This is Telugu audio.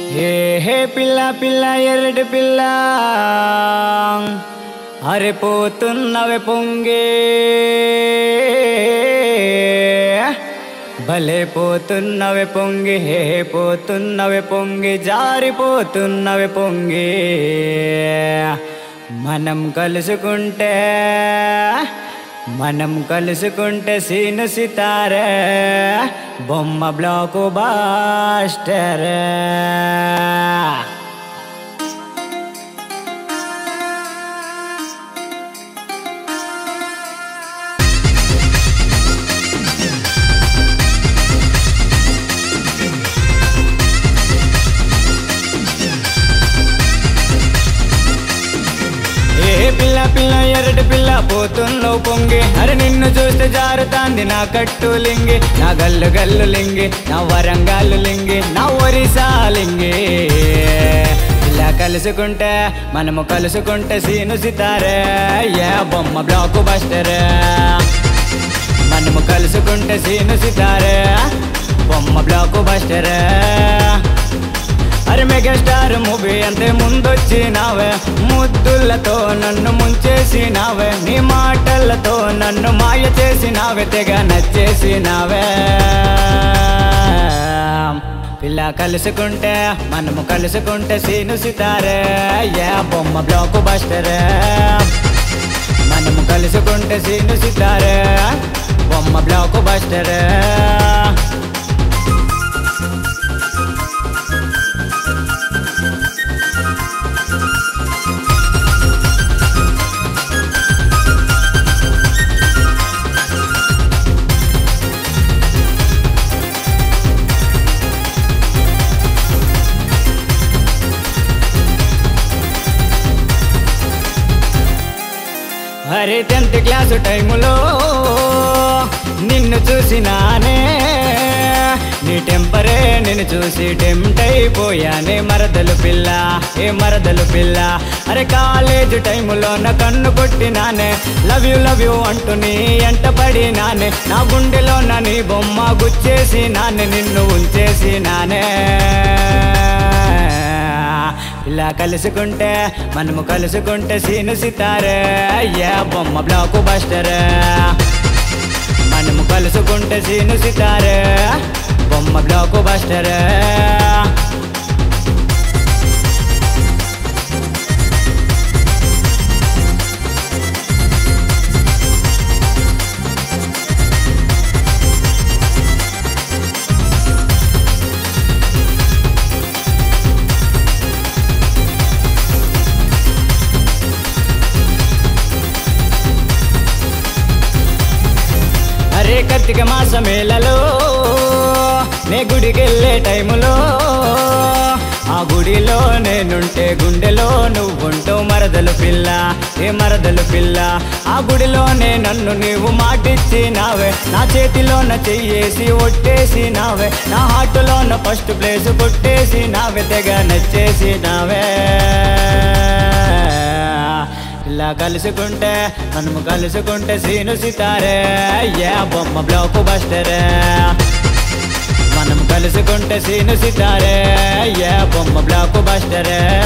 హే హే పిల్ల పిల్ల ఎరడు పిల్ల అరే పోతున్నవే పొంగే భలే పోతున్నవే పొంగి హే పోతున్నవే పొంగి జారిపోతున్నవే పొంగి మనం కలుసుకుంటే మనం కలుసుకుంటే సీను సితారే బొమ్మ బ్లాకు బాస్టర్ ఏ పిల్ల పిల్ల ఎరటి పిల్ల పోతున్నావు పొంగి అరే నిన్ను చూస్తే జారుతాంది నా కట్టు లింగి నా గల్లు గల్లు లింగి నా వరంగాలు లింగి నా ఒరిసా లింగి ఇలా కలుసుకుంటే మనము కలుసుకుంటే సీను సితారే ఏ బొమ్మ బ్లాక్ బస్టర్ మనము కలుసుకుంటే సీను సితారే బొమ్మ బ్లాక్ బస్టర్ అరే మెగాస్టార్ మూవీ అంతే ముందొచ్చినావే ముద్దులతో నన్ను ముంచేసినావే నీ మాటలతో నన్ను మాయ చేసినావే తెగ నచ్చేసినావే పిల్ల కలుసుకుంటే మనము కలుసుకుంటే సీను సితారే ఏ బొమ్మ బ్లాక్ బస్టర్ మనము కలుసుకుంటే సీను సితారే బొమ్మ బ్లాక్ బస్టర్ అరే టెన్త్ క్లాస్ టైములో నిన్ను చూసినానే నీ టెంపరే నిన్ను చూసి టెంప్ట్ అయిపోయానే మరదలు పిల్ల ఏ మరదలు పిల్ల అరే కాలేజ్ టైములో నా కన్ను కొట్టినానే లవ్ యూ లవ్ యూ అంటూ నీ ఎంట పడినానే నా గుండెలో నా నీ బొమ్మ గుచ్చేసి నానే నిన్ను ఉంచేసి నానే ఇలా కలుసుకుంటే మనము కలుసుకుంటే సీను సితారే అయ్యా బొమ్మ బ్లాక్ బస్టర్ మనము కలుసుకుంటే సీను సితారే బొమ్మ బ్లాక్ బస్టర్ అరే కార్తీక మాసమేలలో నే గుడికెళ్ళే టైములో ఆ గుడిలో నేనుంటే గుండెలో నువ్వుంటావు మరదలు పిల్ల ఏ మరదలు పిల్ల ఆ గుడిలోనే నన్ను నీవు మాటిచ్చినావే నా చేతిలోన చెయ్యేసి ఒట్టేసి నావే నా హార్టులోన ఫస్ట్ ప్లేస్ కొట్టేసి నావే తెగ నచ్చేసి నావే ఇలా కలుసుకుంటే మనము కలుసుకుంటే సీను సితారే ఏ బొమ్మ బ్లాక్ బస్టర్ మనం కలుసుకుంటే సీను సితారే ఏ బొమ్మ బ్లాక్ బస్టర్